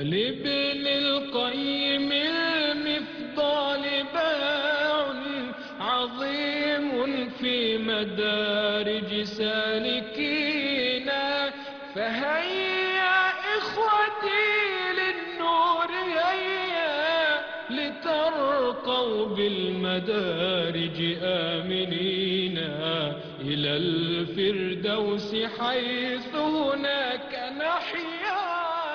ولابن القيم المفضال باع عظيم في مدارج سالكينا فهيا إخوتي للنور هيا لترقوا بالمدارج آمنين إلى الفردوس حيث هناك نحيا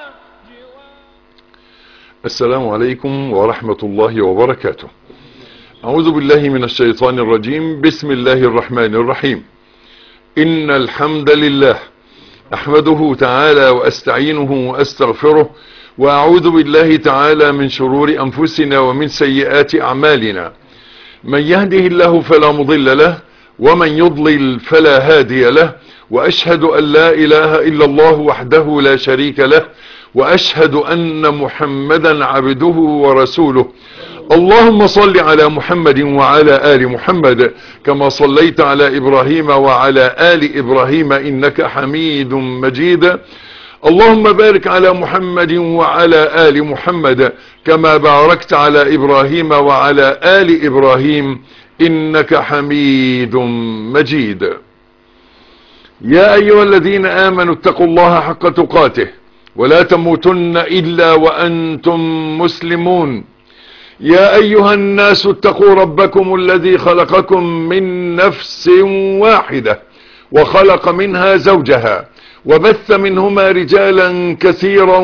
السلام عليكم ورحمة الله وبركاته أعوذ بالله من الشيطان الرجيم بسم الله الرحمن الرحيم إن الحمد لله أحمده تعالى وأستعينه وأستغفره وأعوذ بالله تعالى من شرور أنفسنا ومن سيئات أعمالنا من يهده الله فلا مضل له ومن يضلل فلا هادي له وأشهد أن لا إله إلا الله وحده لا شريك له وأشهد أن محمدا عبده ورسوله اللهم صل على محمد وعلى آل محمد كما صليت على إبراهيم وعلى آل إبراهيم إنك حميد مجيد اللهم بارك على محمد وعلى آل محمد كما باركت على إبراهيم وعلى آل إبراهيم إنك حميد مجيد يا أيها الذين آمنوا اتقوا الله حق تقاته ولا تموتن إلا وأنتم مسلمون يا أيها الناس اتقوا ربكم الذي خلقكم من نفس واحدة وخلق منها زوجها وبث منهما رجالا كثيرا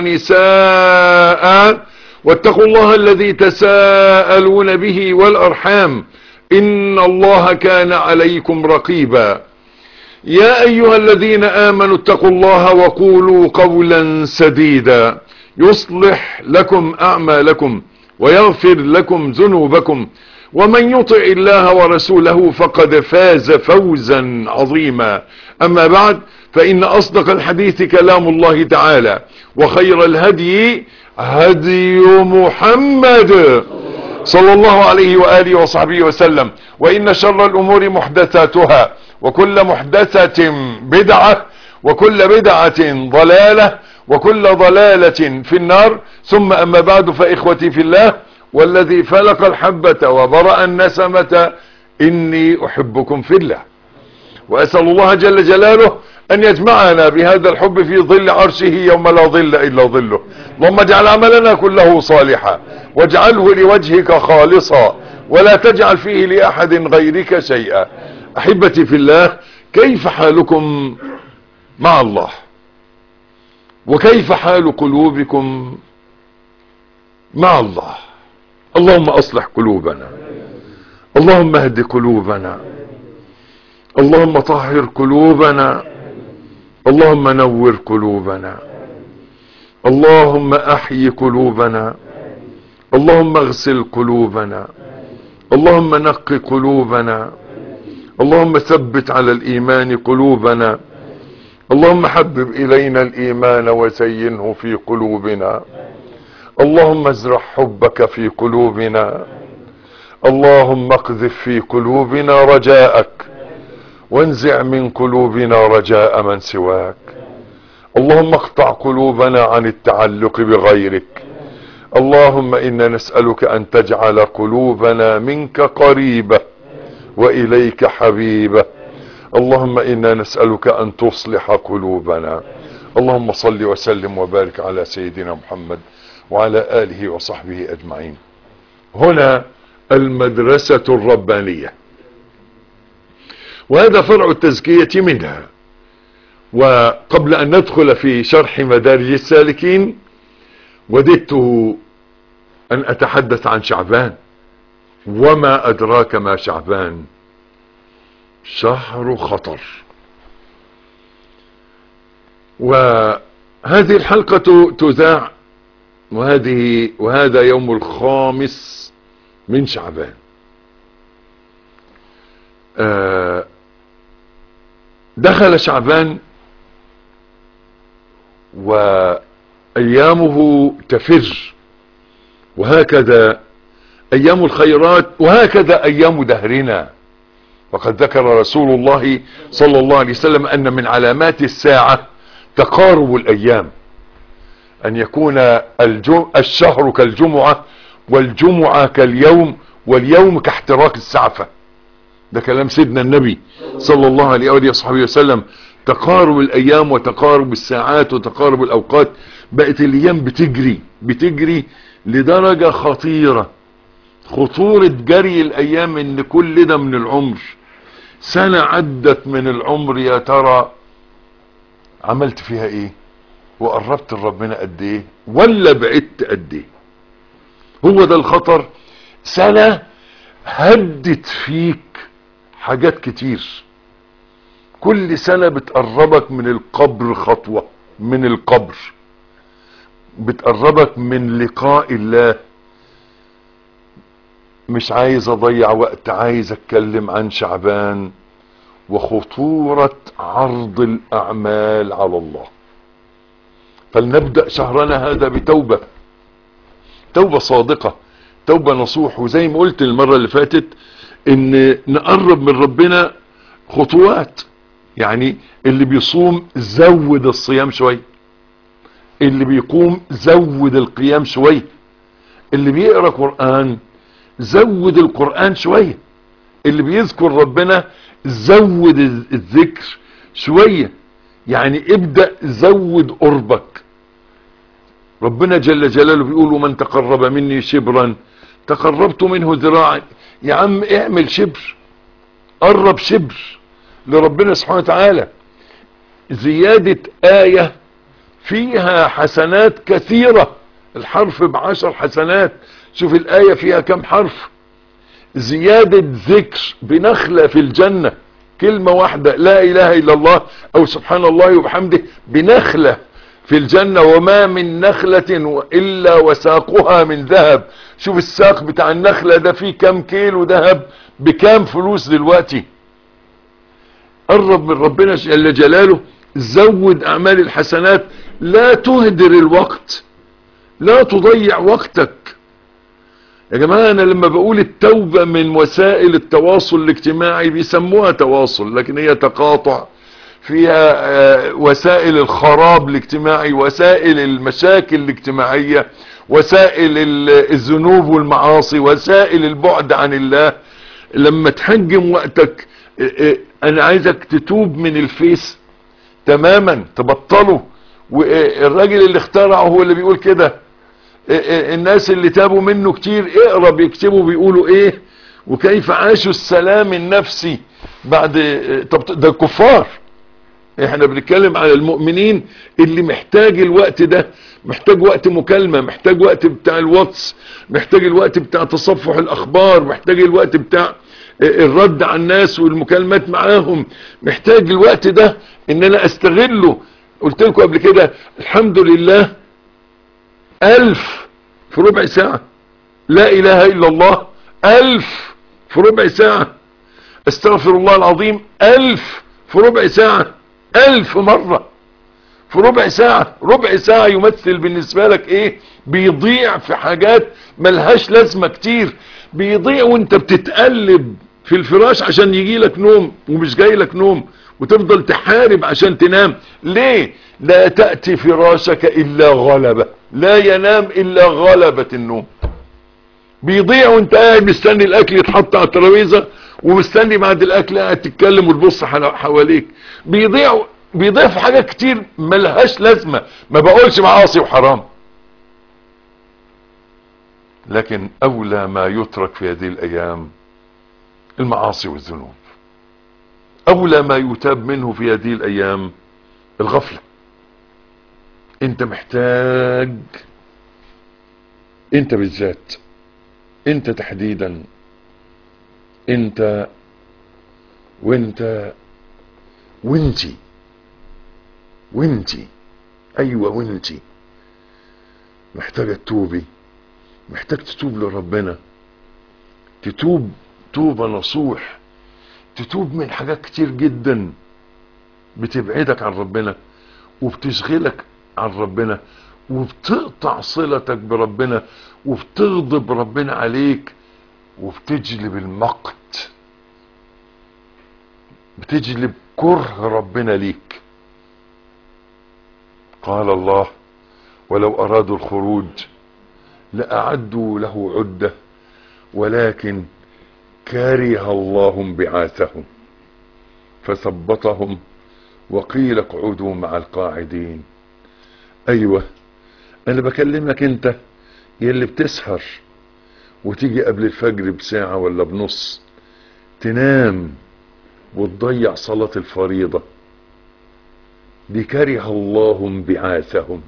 ونساء واتقوا الله الذي تساءلون به والأرحام إن الله كان عليكم رقيبا يا أيها الذين آمنوا اتقوا الله وقولوا قولا سديدا يصلح لكم أعمالكم ويغفر لكم ذنوبكم ومن يطع الله ورسوله فقد فاز فوزا عظيما أما بعد فإن أصدق الحديث كلام الله تعالى وخير الهدي هدي محمد صلى الله عليه وآله وصحبه وسلم وإن شر الأمور محدثاتها وكل محدثة بدعة وكل بدعة ضلالة وكل ضلالة في النار ثم أما بعد فإخوتي في الله والذي فلق الحبة وبرأ النسمة إني أحبكم في الله وأسأل الله جل جلاله أن يجمعنا بهذا الحب في ظل عرشه يوم لا ظل إلا ظله اللهم اجعل عملنا كله صالحا واجعله لوجهك خالصا ولا تجعل فيه لأحد غيرك شيئا أحبتي في الله كيف حالكم مع الله وكيف حال قلوبكم مع الله اللهم أصلح قلوبنا اللهم اهد قلوبنا اللهم طهر قلوبنا اللهم نور قلوبنا اللهم احيي قلوبنا اللهم اغسل قلوبنا اللهم نق قلوبنا اللهم ثبت على الايمان قلوبنا اللهم حبب الينا الايمان وزينه في قلوبنا اللهم ازرع حبك في قلوبنا اللهم اقذف في قلوبنا رجاءك وانزع من قلوبنا رجاء من سواك اللهم اقطع قلوبنا عن التعلق بغيرك اللهم انا نسألك ان تجعل قلوبنا منك قريبة واليك حبيبة اللهم انا نسألك ان تصلح قلوبنا اللهم صل وسلم وبارك على سيدنا محمد وعلى آله وصحبه أجمعين هنا المدرسة الربانية وهذا فرع التزكية منها وقبل أن ندخل في شرح مدارج السالكين وددت أن أتحدث عن شعبان وما أدراك ما شعبان شهر خطر وهذه الحلقة تذاع وهذه وهذا يوم الخامس من شعبان آه دخل شعبان وأيامه تفر وهكذا أيام الخيرات وهكذا أيام دهرنا وقد ذكر رسول الله صلى الله عليه وسلم أن من علامات الساعة تقارب الأيام ان يكون الجم... الشهر كالجمعة والجمعة كاليوم واليوم كاحتراق السعفة ده كلام سيدنا النبي صلى الله عليه وآله وصحبه وسلم تقارب الايام وتقارب الساعات وتقارب الاوقات بقت الايام بتجري بتجري لدرجة خطيرة خطورة جري الايام ان كل ده من العمر سنة عدت من العمر يا ترى عملت فيها ايه وقربت لربنا قد ايه ولا بعدت قد ايه هو ده الخطر سنة هدت فيك حاجات كتير كل سنة بتقربك من القبر خطوة من القبر بتقربك من لقاء الله مش عايز اضيع وقت عايز اتكلم عن شعبان وخطورة عرض الاعمال على الله فلنبدأ شهرنا هذا بتوبة توبة صادقة توبة نصوح وزي ما قلت المرة اللي فاتت ان نقرب من ربنا خطوات يعني اللي بيصوم زود الصيام شوي اللي بيقوم زود القيام شوي اللي بيقرأ قرآن زود القرآن شوية اللي بيذكر ربنا زود الذكر شوية يعني ابدأ زود قربك ربنا جل جلاله بيقول ومن تقرب مني شبرا تقربت منه ذراعا يا عم اعمل شبر قرب شبر لربنا سبحانه وتعالى زيادة آية فيها حسنات كثيرة الحرف بعشر حسنات شوف الآية فيها كم حرف زيادة ذكر بنخلة في الجنة كلمة واحدة لا إله إلا الله أو سبحان الله وبحمده بنخلة في الجنة وما من نخلة إلا وساقها من ذهب شوف الساق بتاع النخلة ده فيه كم كيلو ذهب بكام فلوس دلوقتي قرب من ربنا جل جلاله زود أعمال الحسنات لا تهدر الوقت لا تضيع وقتك يا جماعة انا لما بقول التوبة من وسائل التواصل الاجتماعي بيسموها تواصل لكن هي تقاطع فيها وسائل الخراب الاجتماعي وسائل المشاكل الاجتماعية وسائل الذنوب والمعاصي وسائل البعد عن الله لما تحجم وقتك انا عايزك تتوب من الفيس تماما تبطله والراجل اللي اخترعه هو اللي بيقول كده الناس اللي تابوا منه كتير اقرا بيكتبوا بيقولوا ايه وكيف عاشوا السلام النفسي بعد طب ده الكفار احنا بنتكلم على المؤمنين اللي محتاج الوقت ده محتاج وقت مكالمة محتاج وقت بتاع الواتس محتاج الوقت بتاع تصفح الاخبار محتاج الوقت بتاع الرد على الناس والمكالمات معاهم محتاج الوقت ده ان انا استغله قلت لكم قبل كده الحمد لله الف في ربع ساعة لا اله الا الله الف في ربع ساعة استغفر الله العظيم الف في ربع ساعة الف مرة في ربع ساعة ربع ساعة يمثل بالنسبة لك ايه بيضيع في حاجات ملهاش لازمة كتير بيضيع وانت بتتقلب في الفراش عشان يجي لك نوم ومش جاي لك نوم وتفضل تحارب عشان تنام ليه لا تأتي فراشك الا غلبة لا ينام الا غلبة النوم بيضيع وانت قاعد مستني الاكل يتحط على الترابيزه ومستني بعد الاكل قاعد تتكلم وتبص حواليك بيضيع بيضيع في حاجات كتير ملهاش لازمه ما بقولش معاصي وحرام لكن اولى ما يترك في هذه الايام المعاصي والذنوب اولى ما يتاب منه في هذه الايام الغفله انت محتاج انت بالذات انت تحديدا انت وانت وانتي وانتي ايوه وانتي محتاجة تتوبي محتاج تتوب لربنا تتوب توبة نصوح تتوب من حاجات كتير جدا بتبعدك عن ربنا وبتشغلك عن ربنا وبتقطع صلتك بربنا وبتغضب ربنا عليك وبتجلب المقت بتجلب كره ربنا ليك قال الله ولو ارادوا الخروج لاعدوا له عدة ولكن كره الله انبعاثهم فثبطهم وقيل اقعدوا مع القاعدين ايوه انا بكلمك انت يلي بتسهر وتيجي قبل الفجر بساعة ولا بنص تنام وتضيع صلاة الفريضة دي كره الله انبعاثهم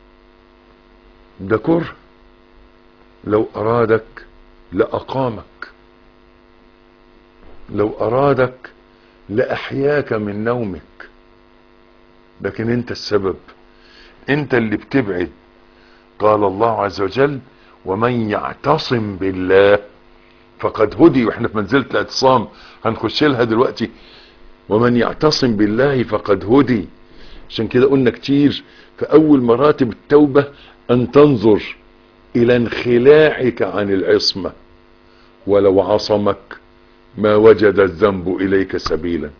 ده كره لو ارادك لأقامك لو ارادك لأحياك من نومك لكن انت السبب انت اللي بتبعد قال الله عز وجل ومن يعتصم بالله فقد هدي واحنا في منزلة الاعتصام هنخش لها دلوقتي ومن يعتصم بالله فقد هدي عشان كده قلنا كتير في اول مراتب التوبة ان تنظر الى انخلاعك عن العصمة ولو عصمك ما وجد الذنب اليك سبيلا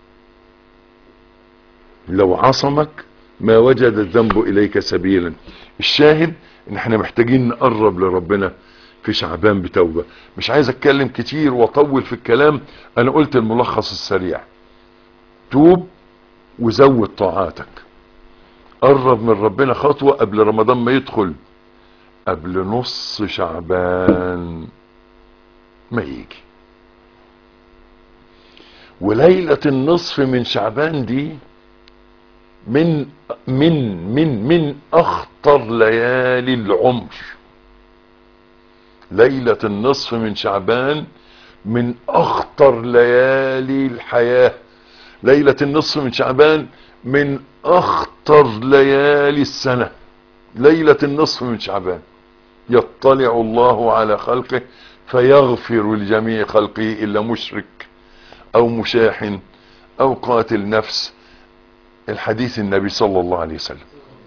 لو عصمك ما وجد الذنب اليك سبيلا الشاهد ان احنا محتاجين نقرب لربنا في شعبان بتوبة مش عايز اتكلم كتير واطول في الكلام انا قلت الملخص السريع توب وزود طاعاتك قرب من ربنا خطوة قبل رمضان ما يدخل قبل نص شعبان ما يجي وليلة النصف من شعبان دي من من من من اخطر ليالي العمر ليلة النصف من شعبان من اخطر ليالي الحياة ليلة النصف من شعبان من اخطر ليالي السنة ليلة النصف من شعبان يطلع الله على خلقه فيغفر لجميع خلقه الا مشرك او مشاحن او قاتل نفس الحديث النبي صلى الله عليه وسلم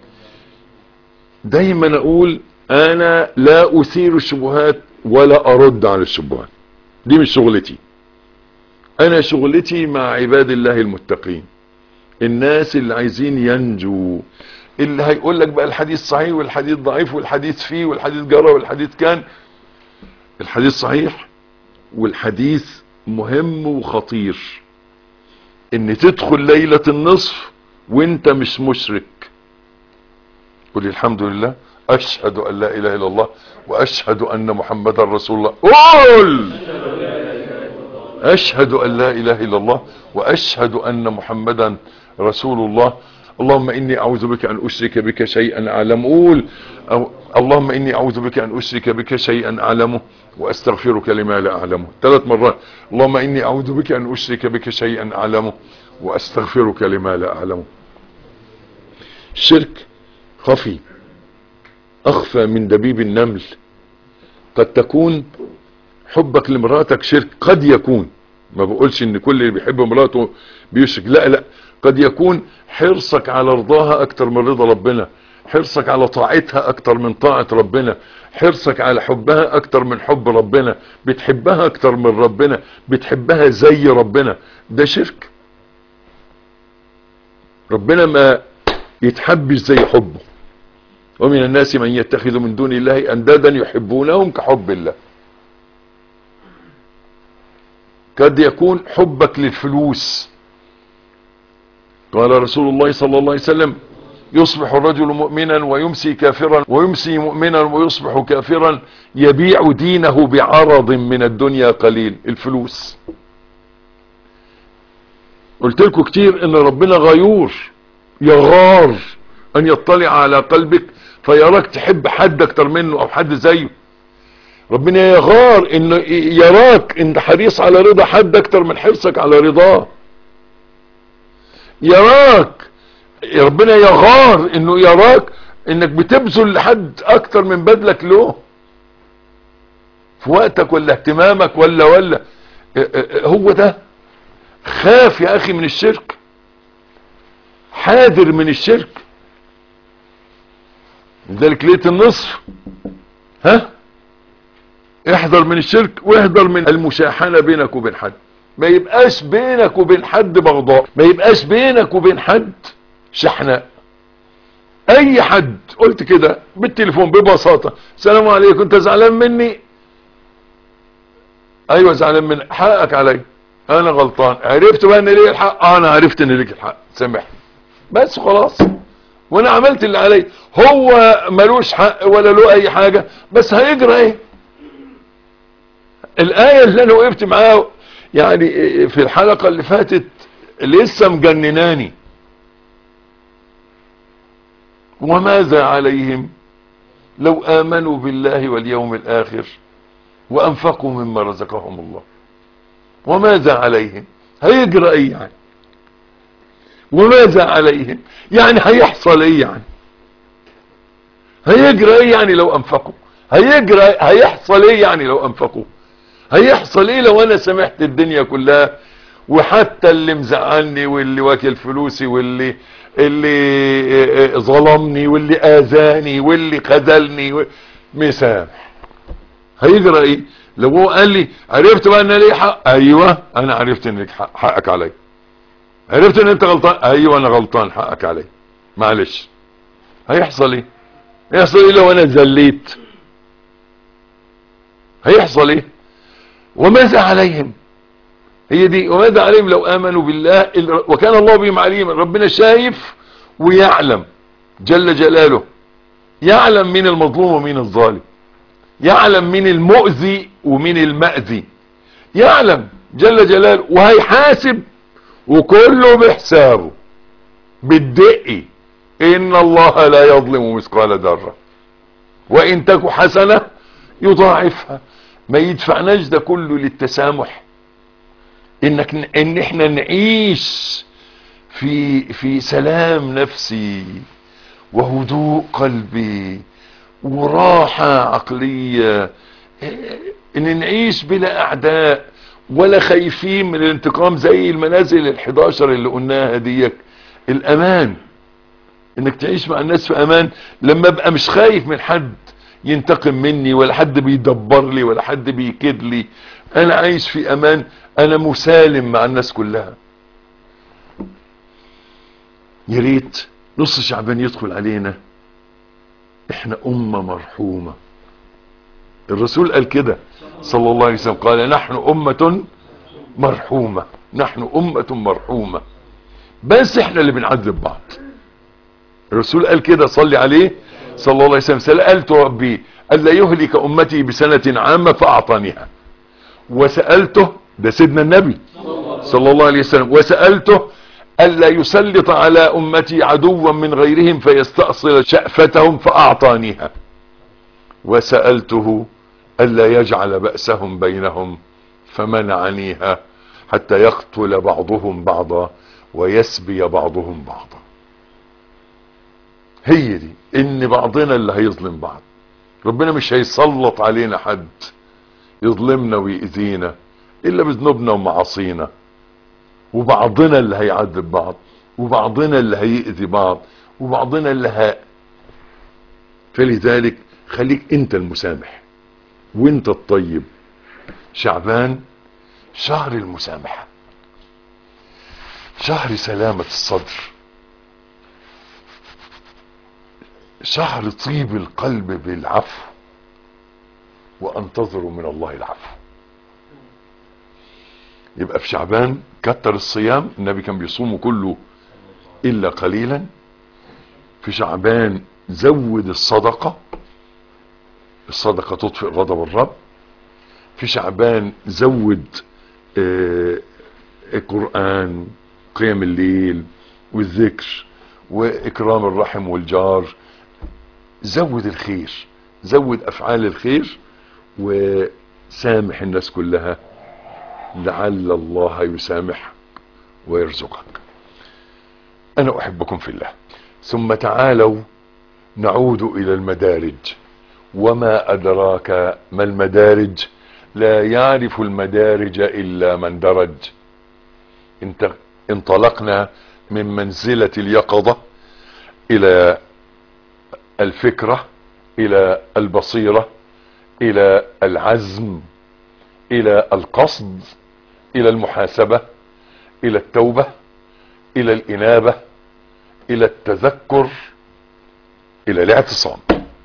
دايما اقول انا لا اثير الشبهات ولا ارد على الشبهات دي مش شغلتي انا شغلتي مع عباد الله المتقين الناس اللي عايزين ينجوا اللي هيقول لك بقى الحديث صحيح والحديث ضعيف والحديث فيه والحديث جرى والحديث كان الحديث صحيح والحديث مهم وخطير ان تدخل ليلة النصف وانت مش مشرك قل الحمد لله اشهد ان لا اله الا الله واشهد ان محمدا رسول الله قول اشهد ان لا اله الا الله واشهد ان محمدا رسول الله اللهم اني اعوذ بك ان اشرك بك شيئا اعلم قول أو اللهم اني اعوذ بك ان اشرك بك شيئا اعلمه واستغفرك لما لا اعلمه ثلاث مرات اللهم اني اعوذ بك ان اشرك بك شيئا اعلمه واستغفرك لما لا اعلمه الشرك خفي اخفى من دبيب النمل قد تكون حبك لمراتك شرك قد يكون ما بقولش ان كل اللي بيحب مراته بيشرك لا لا قد يكون حرصك على رضاها اكتر من رضا ربنا حرصك على طاعتها اكتر من طاعة ربنا حرصك على حبها اكتر من حب ربنا بتحبها اكتر من ربنا بتحبها زي ربنا ده شرك ربنا ما يتحبش زي حبه ومن الناس من يتخذ من دون الله اندادا يحبونهم كحب الله قد يكون حبك للفلوس قال رسول الله صلى الله عليه وسلم يصبح الرجل مؤمنا ويمسي كافرا ويمسي مؤمنا ويصبح كافرا يبيع دينه بعرض من الدنيا قليل الفلوس قلت لكم كتير ان ربنا غيور يغار ان يطلع على قلبك فيراك تحب حد اكتر منه او حد زيه ربنا يغار انه يراك انت حريص على رضا حد اكتر من حرصك على رضاه يراك ربنا يغار انه يراك انك بتبذل لحد اكتر من بذلك له في وقتك ولا اهتمامك ولا ولا هو ده خاف يا اخي من الشرك حاذر من الشرك لذلك ليله النصف ها احذر من الشرك واحذر من المشاحنه بينك وبين حد ما يبقاش بينك وبين حد بغضاء ما يبقاش بينك وبين حد شحناء اي حد قلت كده بالتليفون ببساطة السلام عليكم انت زعلان مني ايوه زعلان مني حقك علي انا غلطان عرفت بقى ان ليه الحق آه انا عرفت ان ليك الحق سامحني بس خلاص وانا عملت اللي علي هو ملوش حق ولا له اي حاجة بس هيجرى ايه الاية اللي انا وقفت معاها يعني في الحلقة اللي فاتت لسه مجنناني وماذا عليهم لو آمنوا بالله واليوم الآخر وأنفقوا مما رزقهم الله وماذا عليهم هيجرى ايه يعني وماذا عليهم يعني هيحصل ايه يعني هيجرى ايه يعني لو انفقوا هيجرى هيحصل ايه يعني لو انفقوا هيحصل ايه لو انا سمحت الدنيا كلها وحتى اللي مزعلني واللي واكل فلوسي واللي اللي ظلمني واللي اذاني واللي خذلني و... مسامح هيجرى ايه لو هو قال لي عرفت بقى ان ليه حق ايوه انا عرفت ان ليك حق حقك علي عرفت ان انت غلطان ايوه انا غلطان حقك علي معلش هيحصل ايه هيحصل ايه لو انا زليت هيحصل ايه وماذا عليهم هي دي وماذا عليهم لو امنوا بالله وكان الله بهم عليما ربنا شايف ويعلم جل جلاله يعلم مين المظلوم ومين الظالم يعلم مين المؤذي ومين المأذي يعلم جل جلاله وهيحاسب وكله بحسابه بالدقي ان الله لا يظلم مثقال ذره وان تك حسنه يضاعفها ما يدفعناش ده كله للتسامح انك ان احنا نعيش في في سلام نفسي وهدوء قلبي وراحة عقلية ان نعيش بلا اعداء ولا خايفين من الانتقام زي المنازل ال11 اللي قلناها ديك الامان انك تعيش مع الناس في امان لما ابقى مش خايف من حد ينتقم مني ولا حد بيدبر لي ولا حد بيكيد لي انا عايش في امان انا مسالم مع الناس كلها يا ريت نص شعبان يدخل علينا احنا امة مرحومة الرسول قال كده صلى الله عليه وسلم قال نحن امة مرحومة نحن امة مرحومة بس احنا اللي بنعذب بعض الرسول قال كده صلي عليه صلى الله عليه وسلم سألت ربي ألا يهلك أمتي بسنة عامة فأعطانيها وسألته ده سيدنا النبي صلى الله عليه وسلم وسألته ألا يسلط على أمتي عدوا من غيرهم فيستأصل شأفتهم فأعطانيها وسألته ألا يجعل بأسهم بينهم فمنعنيها حتى يقتل بعضهم بعضا ويسبي بعضهم بعضا هي دي ان بعضنا اللي هيظلم بعض ربنا مش هيسلط علينا حد يظلمنا ويأذينا الا بذنوبنا ومعاصينا وبعضنا اللي هيعذب بعض وبعضنا اللي هيأذي بعض وبعضنا اللي ها فلذلك خليك انت المسامح وانت الطيب شعبان شهر المسامحة شهر سلامة الصدر شهر طيب القلب بالعفو وانتظروا من الله العفو يبقى في شعبان كتر الصيام النبي كان بيصومه كله الا قليلا في شعبان زود الصدقة الصدقة تطفئ غضب الرب في شعبان زود آه القرآن قيام الليل والذكر واكرام الرحم والجار زود الخير زود افعال الخير وسامح الناس كلها لعل الله يسامح ويرزقك انا احبكم في الله ثم تعالوا نعود الى المدارج وما ادراك ما المدارج لا يعرف المدارج الا من درج انت انطلقنا من منزلة اليقظة الى الفكرة الى البصيرة الى العزم الى القصد الى المحاسبة الى التوبة الى الانابة الى التذكر الى الاعتصام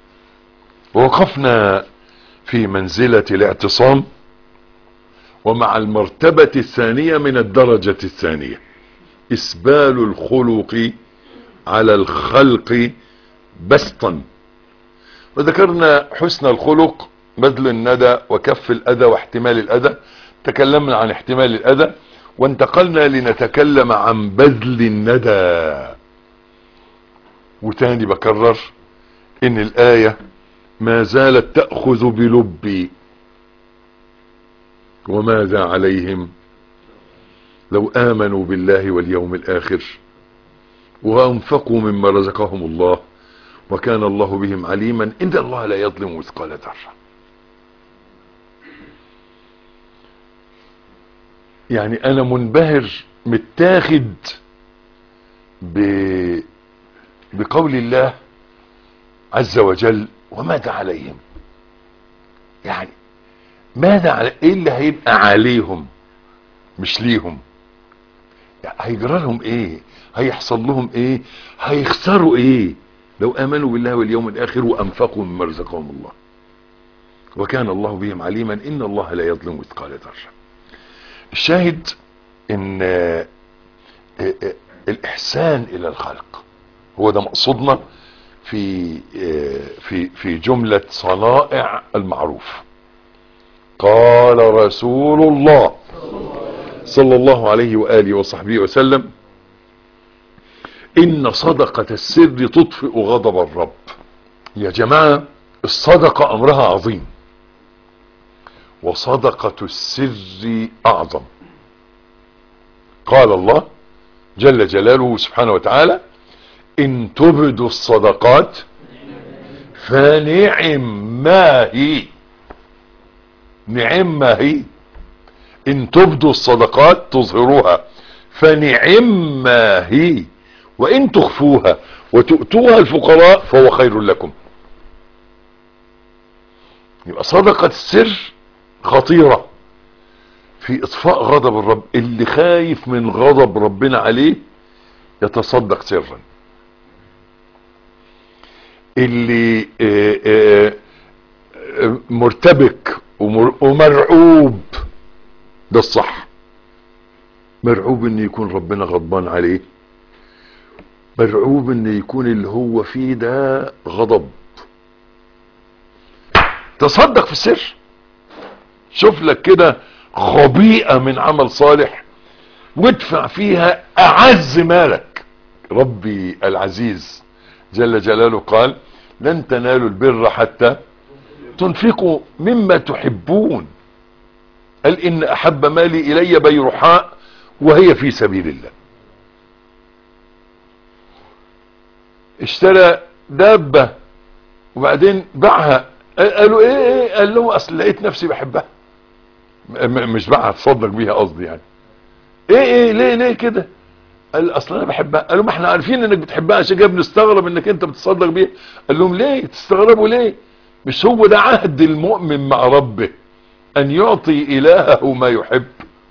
ووقفنا في منزلة الاعتصام ومع المرتبة الثانية من الدرجة الثانية اسبال الخلق على الخلق بسطا وذكرنا حسن الخلق بذل الندى وكف الاذى واحتمال الاذى تكلمنا عن احتمال الاذى وانتقلنا لنتكلم عن بذل الندى وتاني بكرر ان الاية ما زالت تأخذ بلبي وماذا عليهم لو آمنوا بالله واليوم الآخر وأنفقوا مما رزقهم الله وكان الله بهم عليما إن الله لا يظلم مثقال ذرة يعني أنا منبهر متاخد ب... بقول الله عز وجل وماذا عليهم يعني ماذا على ايه اللي هيبقى عليهم مش ليهم يعني هيجرى لهم ايه هيحصل لهم ايه هيخسروا ايه لو امنوا بالله واليوم الاخر وانفقوا مما رزقهم الله وكان الله بهم عليما ان الله لا يظلم مثقال ذره الشاهد ان الاحسان الى الخلق هو ده مقصودنا في في في جملة صنائع المعروف قال رسول الله صلى الله عليه وآله وصحبه وسلم إن صدقة السر تطفئ غضب الرب يا جماعة الصدقة أمرها عظيم وصدقة السر أعظم قال الله جل جلاله سبحانه وتعالى ان تبدوا الصدقات فنعم ما هي نعم ما هي ان تبدوا الصدقات تظهروها فنعم ما هي وان تخفوها وتؤتوها الفقراء فهو خير لكم يبقى صدقة السر خطيرة في اطفاء غضب الرب اللي خايف من غضب ربنا عليه يتصدق سرا اللي آآ آآ مرتبك ومرعوب ده الصح مرعوب ان يكون ربنا غضبان عليه مرعوب ان يكون اللي هو فيه ده غضب تصدق في السر شوف لك كده خبيئة من عمل صالح وادفع فيها اعز مالك ربي العزيز جل جلاله قال لن تنالوا البر حتى تنفقوا مما تحبون قال ان احب مالي الي بيرحاء وهي في سبيل الله اشترى دابة وبعدين باعها قالوا ايه ايه قال له اصل لقيت نفسي بحبها مش باعها تصدق بيها قصدي يعني ايه ايه ليه ليه كده قال اصل انا بحبها قالوا ما احنا عارفين انك بتحبها عشان كده بنستغرب انك انت بتصدق بيها قال لهم ليه تستغربوا ليه مش هو ده عهد المؤمن مع ربه ان يعطي الهه ما يحب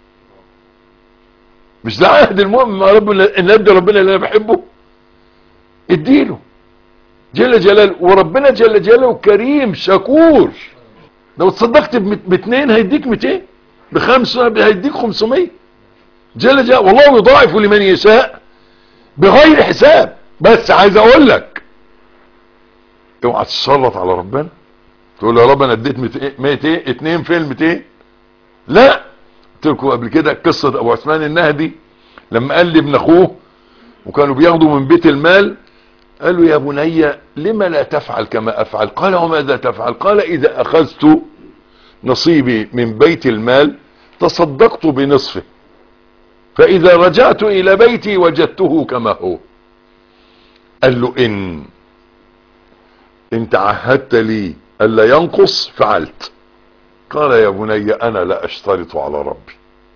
مش ده عهد المؤمن مع ربه ان ابدا ربنا اللي انا بحبه اديله جل جلاله وربنا جل جلاله كريم شكور لو تصدقت باثنين هيديك 200 بخمسة هيديك 500 جل جلاله والله يضاعف لمن يشاء بغير حساب بس عايز اقول لك اوعى تتسلط على ربنا تقول له يا رب انا اديت 200 2 في 200 لا قلت لكم قبل كده قصه ابو عثمان النهدي لما قال لي ابن اخوه وكانوا بياخدوا من بيت المال قال له يا بني لما لا تفعل كما افعل قال وماذا تفعل قال اذا اخذت نصيبي من بيت المال تصدقت بنصفه فاذا رجعت الى بيتي وجدته كما هو قال له ان انت عهدت لي الا ينقص فعلت قال يا بني انا لا اشترط على ربي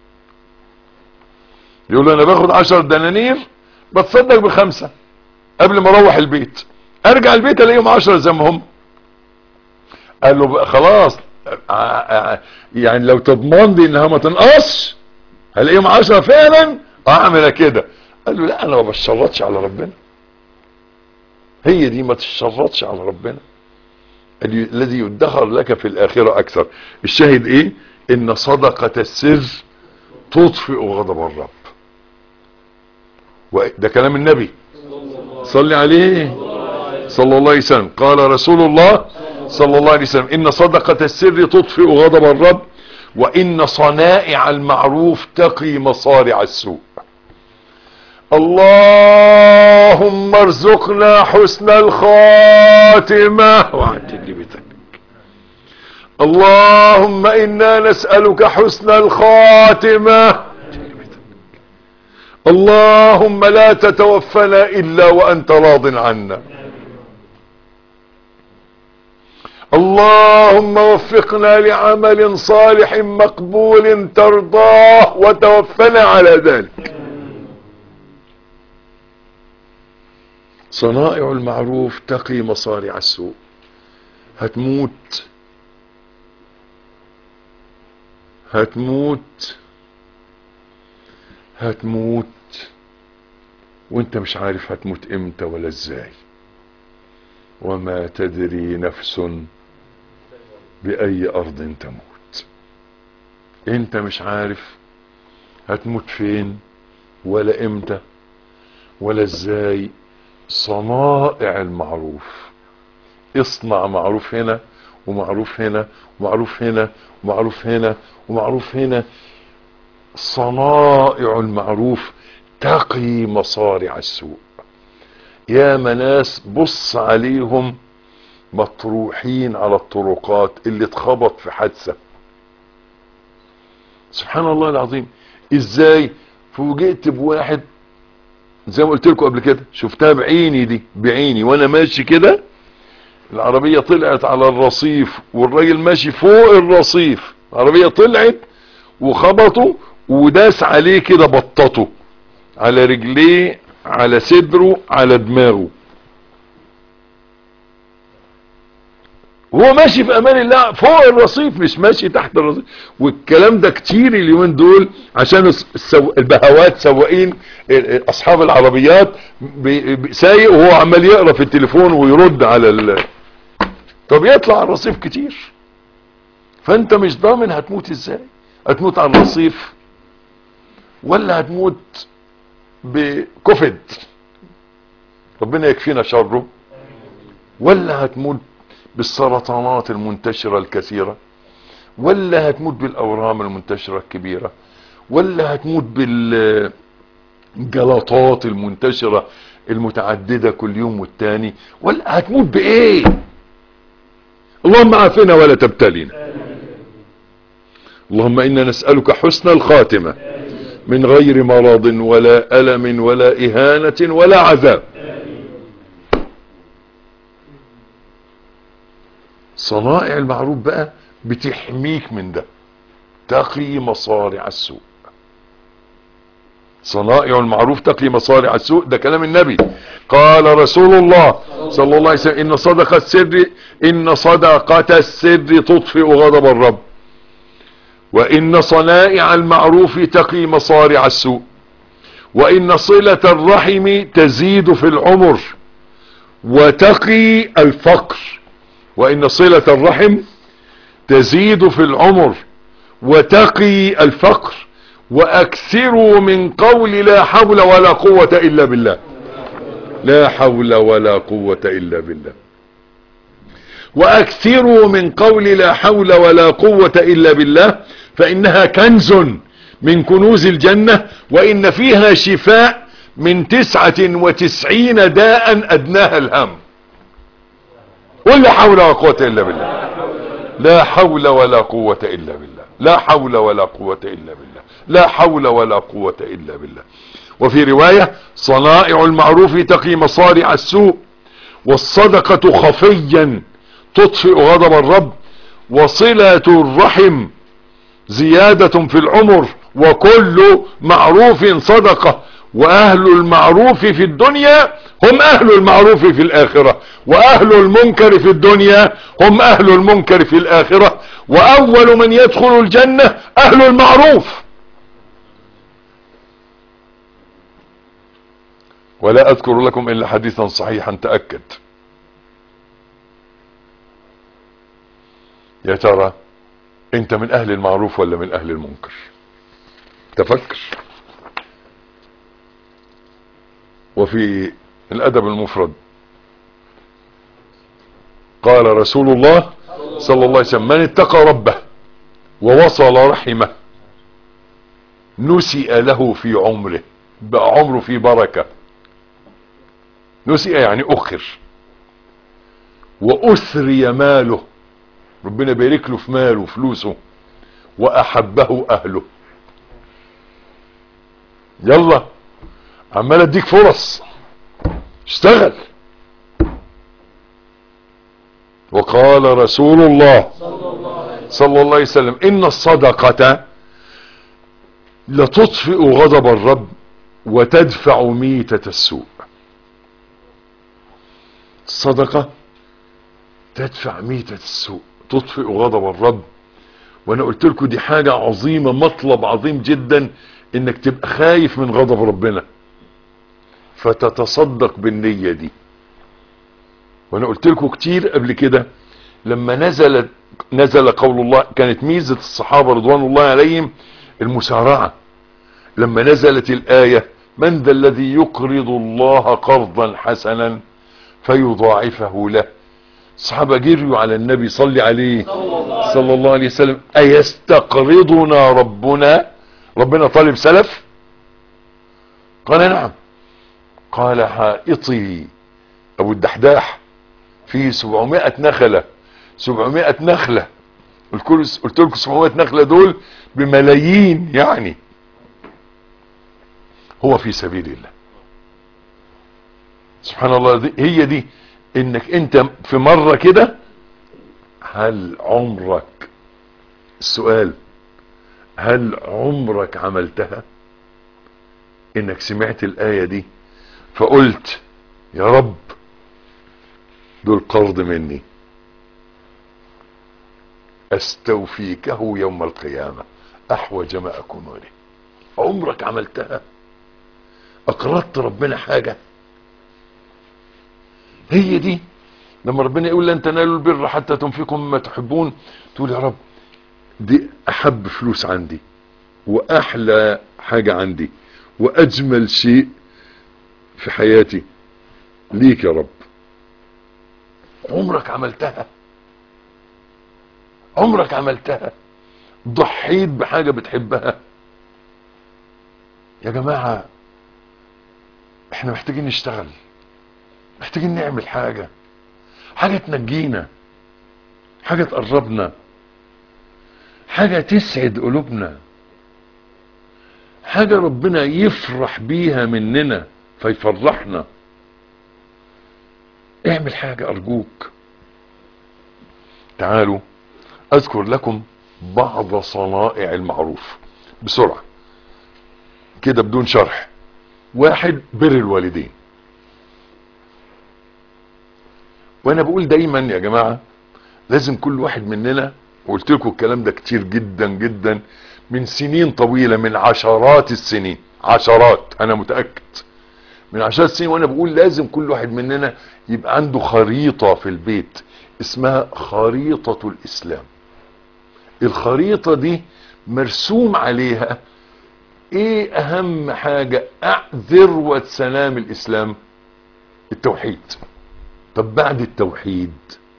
يقول له انا باخد عشر دنانير بتصدق بخمسة قبل ما اروح البيت ارجع البيت الاقيهم عشرة زي ما هم قال له خلاص يعني لو تضمن لي انها ما تنقصش هلاقيهم عشرة فعلا اعمل كده قال له لا انا ما بشرطش على ربنا هي دي ما تشرطش على ربنا ال- الذي يدخر لك في الآخرة أكثر الشاهد إيه إن صدقة السر تطفئ غضب الرب وده كلام النبي صلي عليه صلى الله عليه وسلم قال رسول الله صلى الله عليه وسلم إن صدقة السر تطفئ غضب الرب وإن صنائع المعروف تقي مصارع السوء اللهم ارزقنا حسن الخاتمة وعدل لي بيتك اللهم إنا نسألك حسن الخاتمة اللهم لا تتوفنا إلا وأنت راض عنا اللهم وفقنا لعمل صالح مقبول ترضاه وتوفنا على ذلك صنائع المعروف تقي مصارع السوء هتموت هتموت هتموت وانت مش عارف هتموت امتى ولا ازاي وما تدري نفس بأي أرض تموت انت مش عارف هتموت فين ولا امتى ولا ازاي صنائع المعروف اصنع معروف هنا ومعروف هنا ومعروف هنا ومعروف هنا ومعروف هنا صنائع المعروف تقي مصارع السوء يا مناس بص عليهم مطروحين على الطرقات اللي اتخبط في حادثة سبحان الله العظيم ازاي فوجئت بواحد زي ما قلت لكم قبل كده شفتها بعيني دي بعيني وانا ماشي كده العربية طلعت على الرصيف والراجل ماشي فوق الرصيف العربية طلعت وخبطه وداس عليه كده بطته على رجليه على صدره على دماغه وهو ماشي في امان الله فوق الرصيف مش ماشي تحت الرصيف والكلام ده كتير اليومين دول عشان السو... البهوات سواقين اصحاب العربيات بي... بي... سايق وهو عمال يقرا في التليفون ويرد على ال... طب يطلع على الرصيف كتير فانت مش ضامن هتموت ازاي هتموت على الرصيف ولا هتموت بكفد ربنا يكفينا شره ولا هتموت بالسرطانات المنتشرة الكثيرة ولا هتموت بالأورام المنتشرة الكبيرة ولا هتموت بالجلطات المنتشرة المتعددة كل يوم والتاني ولا هتموت بإيه اللهم عافنا ولا تبتلينا اللهم إنا نسألك حسن الخاتمة من غير مرض ولا ألم ولا إهانة ولا عذاب صنائع المعروف بقى بتحميك من ده تقي مصارع السوء صنائع المعروف تقي مصارع السوء ده كلام النبي قال رسول الله صلى الله عليه وسلم ان صدقة السر ان صدقة السر تطفئ غضب الرب وان صنائع المعروف تقي مصارع السوء وان صلة الرحم تزيد في العمر وتقي الفقر وان صلة الرحم تزيد في العمر وتقي الفقر واكثروا من قول لا حول ولا قوة الا بالله لا حول ولا قوة الا بالله واكثروا من قول لا حول ولا قوة الا بالله فانها كنز من كنوز الجنة وان فيها شفاء من تسعة وتسعين داء ادناها الهم قل لا حول ولا قوة الا بالله لا حول ولا قوة الا بالله لا حول ولا قوة الا بالله لا حول ولا قوة الا بالله وفي رواية صنائع المعروف تقي مصارع السوء والصدقة خفيا تطفئ غضب الرب وصلة الرحم زيادة في العمر وكل معروف صدقة واهل المعروف في الدنيا هم اهل المعروف في الاخرة واهل المنكر في الدنيا هم اهل المنكر في الاخرة واول من يدخل الجنة اهل المعروف ولا اذكر لكم الا حديثا صحيحا تأكد يا ترى انت من اهل المعروف ولا من اهل المنكر تفكر وفي الادب المفرد قال رسول الله صلى الله عليه وسلم من اتقى ربه ووصل رحمه نسئ له في عمره بقى عمره في بركة نسئ يعني اخر واثري ماله ربنا بيرك له في ماله وفلوسه واحبه اهله يلا عمال اديك فرص اشتغل وقال رسول الله صلى الله عليه وسلم ان الصدقة لتطفئ غضب الرب وتدفع ميتة السوء الصدقة تدفع ميتة السوء تطفئ غضب الرب وانا قلت لكم دي حاجة عظيمة مطلب عظيم جدا انك تبقى خايف من غضب ربنا فتتصدق بالنية دي وانا قلت لكم كتير قبل كده لما نزل نزل قول الله كانت ميزة الصحابة رضوان الله عليهم المسارعة لما نزلت الآية من ذا الذي يقرض الله قرضا حسنا فيضاعفه له الصحابة جريوا على النبي صلى عليه صلى الله عليه وسلم أيستقرضنا ربنا ربنا طالب سلف قال نعم قال حائطي أبو الدحداح في 700 نخلة 700 نخلة قلت لكم 700 نخلة دول بملايين يعني هو في سبيل الله سبحان الله دي هي دي انك انت في مرة كده هل عمرك السؤال هل عمرك عملتها انك سمعت الآية دي فقلت يا رب دول قرض مني استوفيكه يوم القيامة احوج ما اكون اليه عمرك عملتها اقرضت ربنا حاجة هي دي لما ربنا يقول لن تنالوا البر حتى تنفقوا مما تحبون تقول يا رب دي احب فلوس عندي واحلى حاجة عندي واجمل شيء في حياتي ليك يا رب عمرك عملتها عمرك عملتها ضحيت بحاجة بتحبها يا جماعة احنا محتاجين نشتغل محتاجين نعمل حاجة حاجة تنجينا حاجة تقربنا حاجة تسعد قلوبنا حاجة ربنا يفرح بيها مننا فيفرحنا اعمل حاجة ارجوك تعالوا اذكر لكم بعض صنائع المعروف بسرعة كده بدون شرح واحد بر الوالدين وانا بقول دايما يا جماعة لازم كل واحد مننا وقلت لكم الكلام ده كتير جدا جدا من سنين طويلة من عشرات السنين عشرات انا متأكد من عشرات السنين وانا بقول لازم كل واحد مننا يبقى عنده خريطة في البيت اسمها خريطة الاسلام الخريطة دي مرسوم عليها ايه اهم حاجة ذروة سلام الاسلام التوحيد طب بعد التوحيد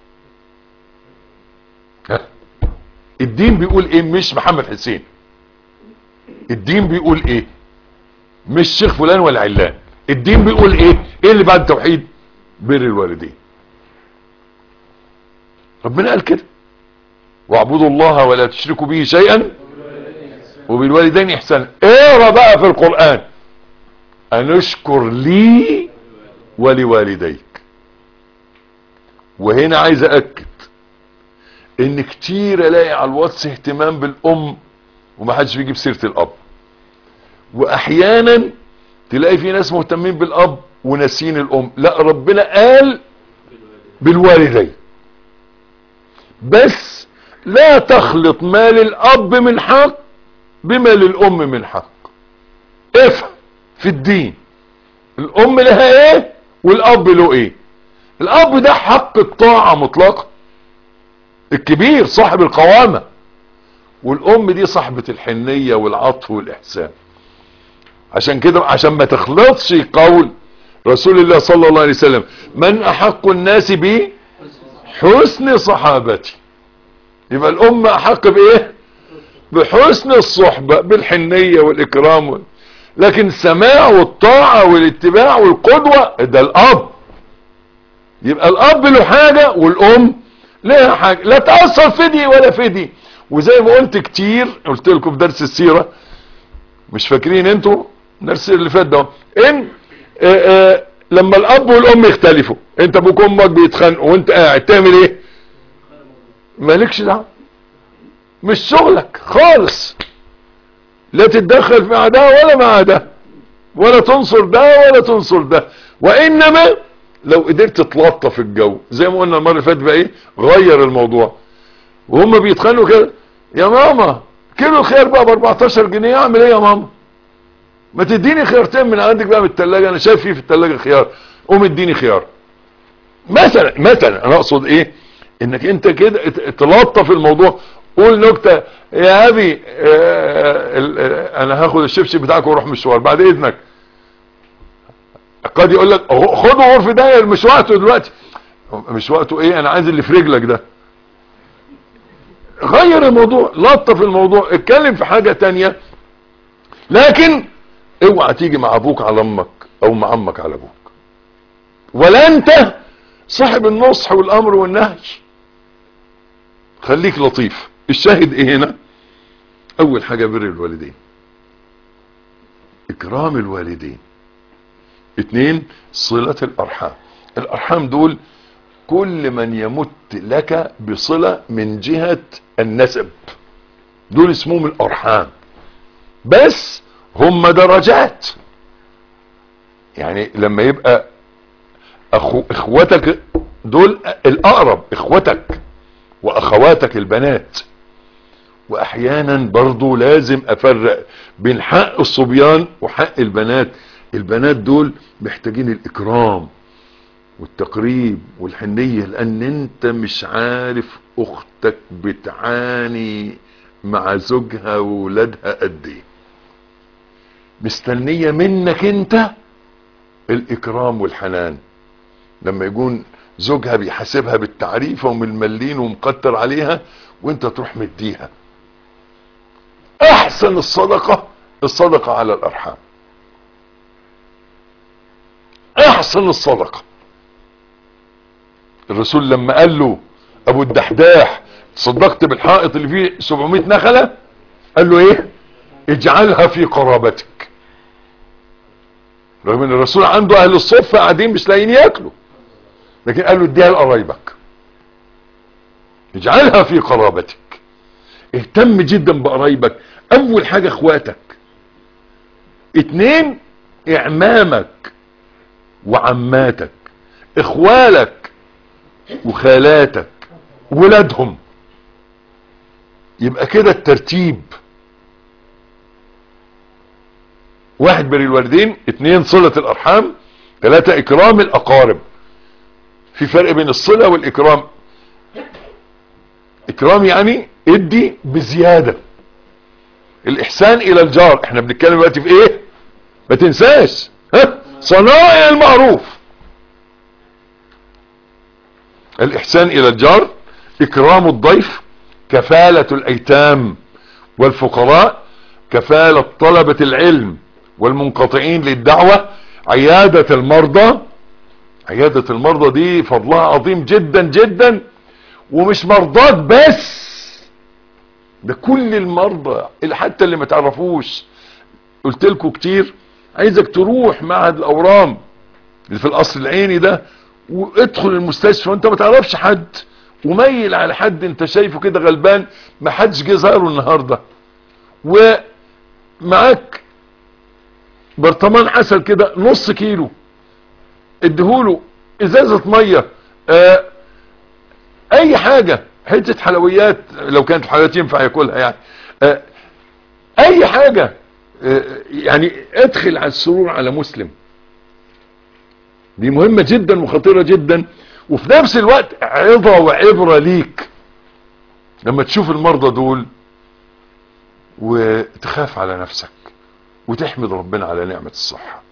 ها الدين بيقول ايه مش محمد حسين الدين بيقول ايه مش شيخ فلان ولا علان الدين بيقول ايه ايه اللي بعد التوحيد بر الوالدين ربنا قال كده واعبدوا الله ولا تشركوا به شيئا وبالوالدين احسانا اقرا بقى في القرآن ان اشكر لي ولوالديك وهنا عايز اكد ان كتير الاقي على الواتس اهتمام بالام ومحدش بيجيب سيرة الاب واحيانا تلاقي في ناس مهتمين بالاب وناسين الام لا ربنا قال بالوالدين بس لا تخلط مال الاب من حق بما للام من حق افهم في الدين الام لها ايه والاب له ايه الاب ده حق الطاعة مطلقة الكبير صاحب القوامة والام دي صاحبة الحنية والعطف والاحسان عشان كده عشان ما تخلطش قول رسول الله صلى الله عليه وسلم من احق الناس بي حسن صحابتي يبقى الام احق بايه بحسن الصحبة بالحنية والاكرام وال... لكن السماع والطاعة والاتباع والقدوة ده الاب يبقى الاب له حاجة والام لها حاجة لا تأثر في دي ولا في دي وزي ما قلت كتير قلت لكم في درس السيرة مش فاكرين انتوا درس اللي فات ده ان آآ آآ لما الاب والام يختلفوا انت ابوك وامك بيتخانقوا وانت قاعد تعمل ايه مالكش دعوه مش شغلك خالص لا تتدخل مع ده ولا مع ده ولا تنصر ده ولا تنصر ده وانما لو قدرت تلطف الجو زي ما قلنا المره اللي فاتت بقى ايه غير الموضوع وهم بيتخانقوا كده يا ماما كيلو الخيار بقى ب 14 جنيه اعمل ايه يا ماما ما تديني خيارتين من عندك بقى من التلاجة انا شايف فيه في التلاجة خيار قوم اديني خيار مثلا مثلا انا اقصد ايه انك انت كده تلطف الموضوع قول نكتة يا ابي انا هاخد الشبشب بتاعك واروح مشوار بعد اذنك قد يقول لك خده غرف ده مش وقته دلوقتي مش وقته ايه انا عايز اللي في رجلك ده غير الموضوع لطف الموضوع اتكلم في حاجة تانية لكن اوعى تيجي مع ابوك على امك او مع امك على ابوك ولا انت صاحب النصح والامر والنهي خليك لطيف الشاهد ايه هنا اول حاجة بر الوالدين اكرام الوالدين اتنين صلة الارحام الارحام دول كل من يمت لك بصلة من جهة النسب دول اسمهم الارحام بس هم درجات يعني لما يبقى أخو اخوتك دول الاقرب اخوتك واخواتك البنات واحيانا برضو لازم افرق بين حق الصبيان وحق البنات البنات دول محتاجين الاكرام والتقريب والحنية لان انت مش عارف اختك بتعاني مع زوجها وولادها قد ايه مستنية منك انت الاكرام والحنان لما يكون زوجها بيحاسبها بالتعريفة ومن ومقتر عليها وانت تروح مديها احسن الصدقة الصدقة على الارحام احسن الصدقة الرسول لما قال له ابو الدحداح صدقت بالحائط اللي فيه 700 نخلة قال له ايه اجعلها في قرابتك رغم ان الرسول عنده اهل الصفة قاعدين مش لاقيين ياكلوا لكن قال له اديها لقرايبك اجعلها في قرابتك اهتم جدا بقرايبك اول حاجة اخواتك اتنين اعمامك وعماتك اخوالك وخالاتك ولادهم يبقى كده الترتيب واحد بر الوالدين اتنين صلة الارحام ثلاثة اكرام الاقارب في فرق بين الصلة والاكرام اكرام يعني ادي بزيادة الاحسان الى الجار احنا بنتكلم دلوقتي في ايه ما تنساش ها صنائع المعروف الاحسان الى الجار اكرام الضيف كفالة الايتام والفقراء كفالة طلبة العلم والمنقطعين للدعوة عيادة المرضى عيادة المرضى دي فضلها عظيم جدا جدا ومش مرضات بس ده كل المرضى اللي حتى اللي ما تعرفوش قلت لكم كتير عايزك تروح معهد الاورام اللي في القصر العيني ده وادخل المستشفى وانت ما تعرفش حد وميل على حد انت شايفه كده غلبان ما حدش جه زاره النهارده ومعاك برطمان عسل كده نص كيلو اديهوله ازازة مية اه اي حاجة حتة حلويات لو كانت الحلويات ينفع ياكلها يعني اه اي حاجة اه يعني ادخل على السرور على مسلم دي مهمة جدا وخطيرة جدا وفي نفس الوقت عظة وعبرة ليك لما تشوف المرضى دول وتخاف على نفسك وتحمد ربنا على نعمة الصحة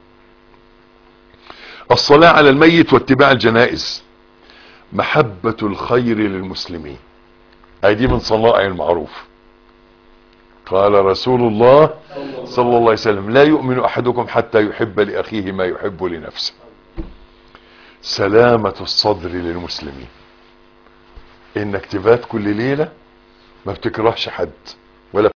الصلاة على الميت واتباع الجنائز محبة الخير للمسلمين اي دي من صنائع المعروف قال رسول الله صلى الله عليه وسلم لا يؤمن احدكم حتى يحب لاخيه ما يحب لنفسه سلامة الصدر للمسلمين انك تبات كل ليلة ما بتكرهش حد